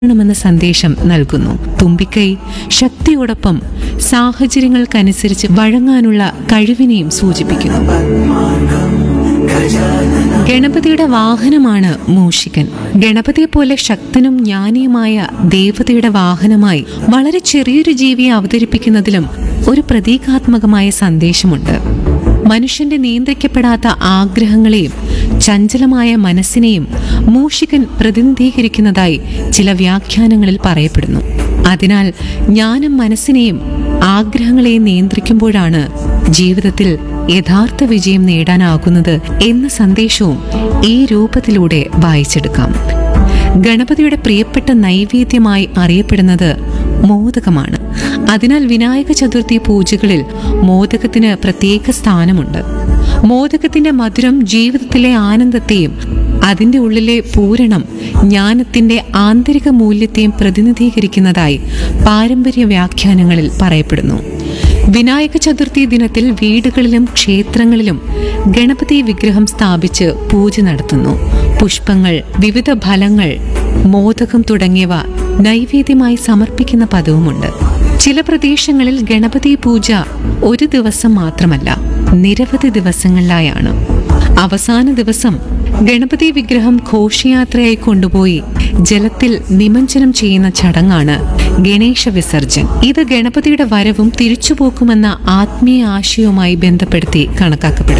ണമെന്ന സന്ദേശം നൽകുന്നു തുമ്പിക്കൈ ശക്തിയോടൊപ്പം സാഹചര്യങ്ങൾക്കനുസരിച്ച് വഴങ്ങാനുള്ള കഴിവിനെയും സൂചിപ്പിക്കുന്നു ഗണപതിയുടെ വാഹനമാണ് മൂഷികൻ ഗണപതിയെ പോലെ ശക്തനും ജ്ഞാനിയുമായ ദേവതയുടെ വാഹനമായി വളരെ ചെറിയൊരു ജീവിയെ അവതരിപ്പിക്കുന്നതിലും ഒരു പ്രതീകാത്മകമായ സന്ദേശമുണ്ട് മനുഷ്യന്റെ നിയന്ത്രിക്കപ്പെടാത്ത ആഗ്രഹങ്ങളെയും ചഞ്ചലമായ മനസ്സിനെയും മൂഷികൻ പ്രതിനിധീകരിക്കുന്നതായി ചില വ്യാഖ്യാനങ്ങളിൽ പറയപ്പെടുന്നു അതിനാൽ ജ്ഞാനം മനസ്സിനെയും ആഗ്രഹങ്ങളെയും നിയന്ത്രിക്കുമ്പോഴാണ് ജീവിതത്തിൽ യഥാർത്ഥ വിജയം നേടാനാകുന്നത് എന്ന സന്ദേശവും ഈ രൂപത്തിലൂടെ വായിച്ചെടുക്കാം ഗണപതിയുടെ പ്രിയപ്പെട്ട നൈവേദ്യമായി അറിയപ്പെടുന്നത് മോദകമാണ് അതിനാൽ വിനായക ചതുർത്ഥി പൂജകളിൽ മോദകത്തിന് പ്രത്യേക സ്ഥാനമുണ്ട് മോദകത്തിന്റെ മധുരം ജീവിതത്തിലെ ആനന്ദത്തെയും അതിന്റെ ഉള്ളിലെ പൂരണം ജ്ഞാനത്തിന്റെ ആന്തരിക മൂല്യത്തെയും പ്രതിനിധീകരിക്കുന്നതായി പാരമ്പര്യ വ്യാഖ്യാനങ്ങളിൽ പറയപ്പെടുന്നു വിനായക ചതുർത്ഥി ദിനത്തിൽ വീടുകളിലും ക്ഷേത്രങ്ങളിലും ഗണപതി വിഗ്രഹം സ്ഥാപിച്ച് പൂജ നടത്തുന്നു പുഷ്പങ്ങൾ വിവിധ ഫലങ്ങൾ മോദകം തുടങ്ങിയവ നൈവേദ്യമായി സമർപ്പിക്കുന്ന പതിവുമുണ്ട് ചില പ്രദേശങ്ങളിൽ ഗണപതി പൂജ ഒരു ദിവസം മാത്രമല്ല നിരവധി ദിവസങ്ങളിലായാണ് അവസാന ദിവസം ഗണപതി വിഗ്രഹം ഘോഷയാത്രയായി കൊണ്ടുപോയി ജലത്തിൽ നിമഞ്ജനം ചെയ്യുന്ന ചടങ്ങാണ് ഗണേശ വിസർജൻ ഇത് ഗണപതിയുടെ വരവും തിരിച്ചുപോക്കുമെന്ന ആത്മീയ ആശയവുമായി ബന്ധപ്പെടുത്തി കണക്കാക്കപ്പെടുന്നു